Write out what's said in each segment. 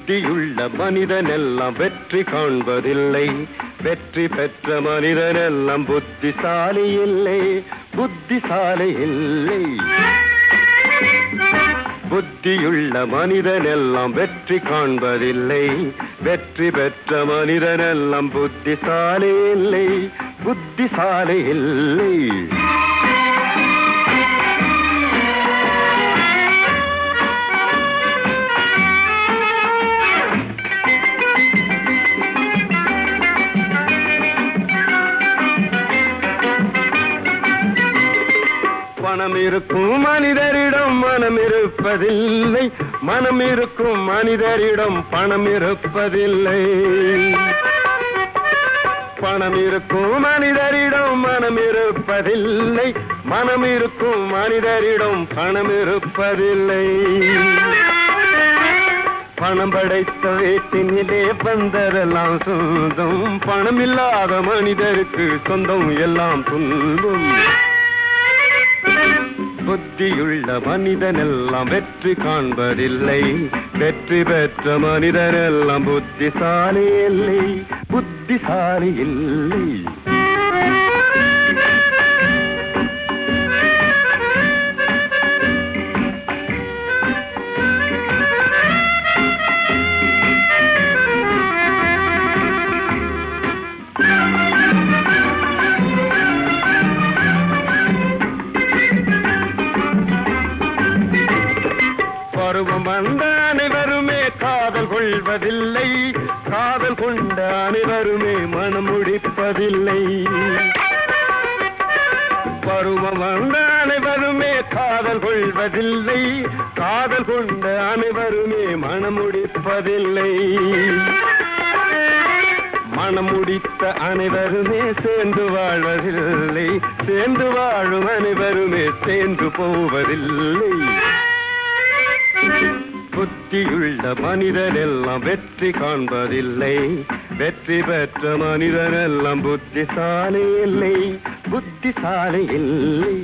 புத்தியுள்ள மனிதனெல்லாம் வெற்றி காண்பதில்லை வெற்றி பெற்ற மனிதனெல்லாம் புத்திசாலி இல்லை புத்திசாலி இல்லை புத்தியுள்ள மனிதனெல்லாம் வெற்றி காண்பதில்லை வெற்றி பெற்ற மனிதனெல்லாம் புத்திசாலி இல்லை புத்திசாலி இல்லை பணம் இருக்கும் மனிதரிடம் மனம் இருப்பதில்லை மனம் இருக்கும் மனிதரிடம் பணம் இருப்பதில்லை பணம் இருக்கும் மனிதரிடம் மனம் இருப்பதில்லை மனம் இருக்கும் மனிதரிடம் பணம் இருப்பதில்லை பணம் படைத்த வீட்டினிலே வந்ததெல்லாம் சொந்தம் பணம் இல்லாத மனிதருக்கு சொந்தம் எல்லாம் துன்பம் புத்தியுள்ள மனிதனெல்லாம் வெற்றி காண்பதில்லை வெற்றி பெற்ற மனிதனெல்லாம் புத்திசாலி இல்லை புத்திசாலி இல்லை பருவம் வந்த அனைவருமே காதல் கொள்வதில்லை காதல் கொண்ட அனைவருமே மனம் முடிப்பதில்லை பருவம் வந்த அனைவருமே காதல் கொள்வதில்லை காதல் கொண்ட அனைவருமே மனம் முடிப்பதில்லை மனம் முடித்த அனைவருமே சேர்ந்து வாழ்வதில்லை சேர்ந்து வாழும் அனைவருமே சேர்ந்து போவதில்லை புத்தியுள்ள மனிதனெல்லாம் வெற்றி காண்பதில்லை வெற்றி பெற்ற மனிதனெல்லாம் புத்திசாலி இல்லை புத்திசாலி இல்லை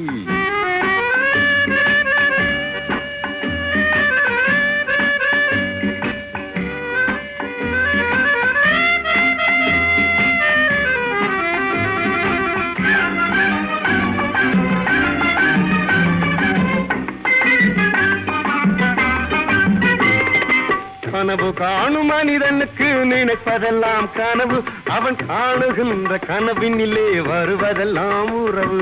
கனவு காணும் மனிதனுக்கு நினைப்பதெல்லாம் கனவு அவன் காணுகின்ற கனவினிலே வருவதெல்லாம் உறவு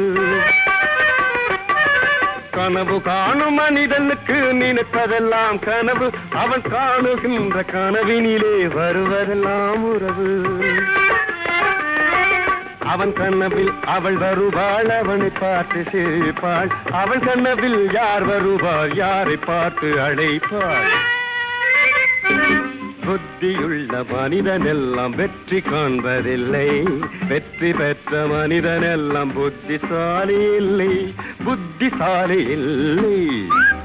கனவு காணும் மனிதனுக்கு நினைப்பதெல்லாம் கனவு அவன் காணுகின்ற கனவினிலே வருவதெல்லாம் உறவு அவன் கனவில் அவள் வருவாள் அவனை பார்த்து சிரிப்பாள் அவள் கனவில் யார் வருவாள் யாரை பார்த்து அழைப்பாள் புத்தியுள்ள மனிதனெல்லாம் வெற்றி காண்பதில்லை வெற்றி பெற்ற மனிதனெல்லாம் புத்திசாலி இல்லை புத்திசாலி இல்லை